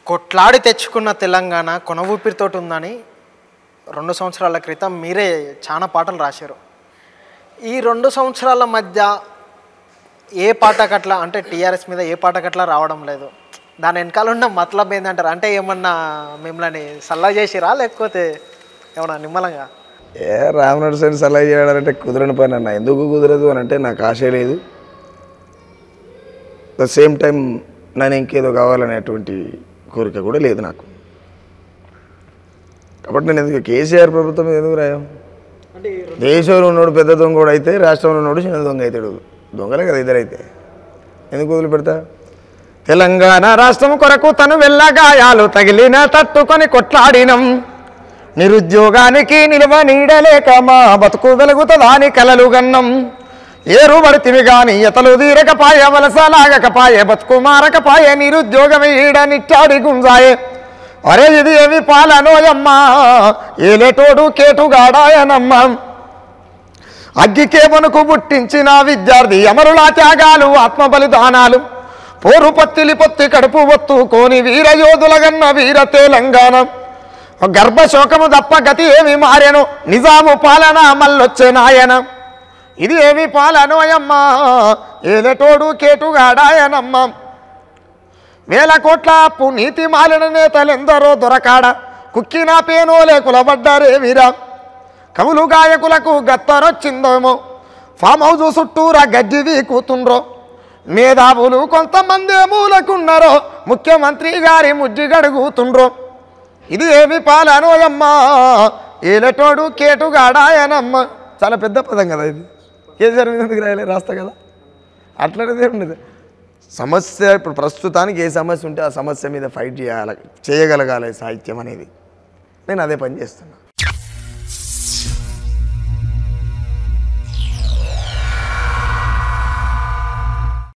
కొట్లాడి తెచ్చుకున్న తెలంగాణ కొన ఊపిరితోటి ఉందని రెండు సంవత్సరాల క్రితం మీరే చాలా పాటలు రాశారు ఈ రెండు సంవత్సరాల మధ్య ఏ పాటకట్లా అంటే టీఆర్ఎస్ మీద ఏ పాటకట్లా రావడం లేదు దాని వెనకాల ఉన్న మతలబ్ ఏంటంటారు అంటే ఏమన్నా మిమ్మల్ని సల్లా చేసిరా లేకపోతే ఏమన్నా నిమ్మలంగా ఏ రామనరసేని సలహా చేయడాలంటే కుదరని పని అన్న ఎందుకు కుదరదు అని అంటే నాకు ఆశ లేదు ద సేమ్ టైం నేను ఇంకేదో కావాలనేటువంటి కోరిక కూడా లేదు నాకు కాబట్టి నేను ఎందుకు కేసీఆర్ ప్రభుత్వం మీద ఎందుకు రాయం అంటే దేశంలో ఉన్నోడు పెద్ద దొంగ కూడా అయితే రాష్ట్రంలో ఉన్నోడు చిన్న దొంగ అవుతాడు దొంగలే కదా ఇద్దరైతే ఎందుకు వదిలిపెడతా తెలంగాణ రాష్ట్రం కొరకు తను వెళ్ళగాయాలు తగిలిన తట్టుకొని కొట్లాడినం నిరుద్యోగానికి నిలువ నీడలేక మా బతుకు వెలుగుతుందాని కలలు గన్నం ఏరు పడితివి గాని ఎతలు తీరకపాయ వలస లాగకపాయే బతుకు మారకపాయే నిరుద్యోగమే ఈడ నిట్టాడి గుంజాయే అరే ఇది ఏమి పాలనోయమ్మా ఏలేటోడు కేటుగాడాయనమ్మా అగ్గికే వణుకు పుట్టించిన విద్యార్థి అమరుల త్యాగాలు ఆత్మ బలిదానాలు పోరు పత్తిలి పొత్తి కడుపు ఒత్తుకోని వీరయోధులగన్న వీర తెలంగాణ గర్భశోకము తప్ప గతి ఏమి మారెను నిజాము పాలన మల్లొచ్చే నాయన ఇది ఏమి పాలనోయమ్మా ఏలటోడు కేటుగాడాయనమ్మా వేల కోట్ల అప్పు నీతి మాలిన నేతలెందరో దొరకాడ కుక్కిన పేనోలే కులబడ్డారేమిరా కవులు గాయకులకు గత్తరొచ్చిందేమో ఫామ్ హౌస్ చుట్టూరా గడ్డి వీకుతుండ్రో మేధావులు కొంతమంది మూలకున్నారో ముఖ్యమంత్రి గారి ముజ్జి గడుగుతుండ్రో ఇది ఏమి పాలనోయమ్మా ఏలటోడు కేటుగాడాయనమ్మ చాలా పెద్ద పదం కదా ఇది కేసీఆర్ మీద ఎందుకు రాయలే రాస్తా కదా అట్లనేదే ఉండదు సమస్య ఇప్పుడు ప్రస్తుతానికి ఏ సమస్య ఉంటే ఆ సమస్య మీద ఫైట్ చేయాలి చేయగలగాలి సాహిత్యం అనేది నేను అదే పని చేస్తున్నా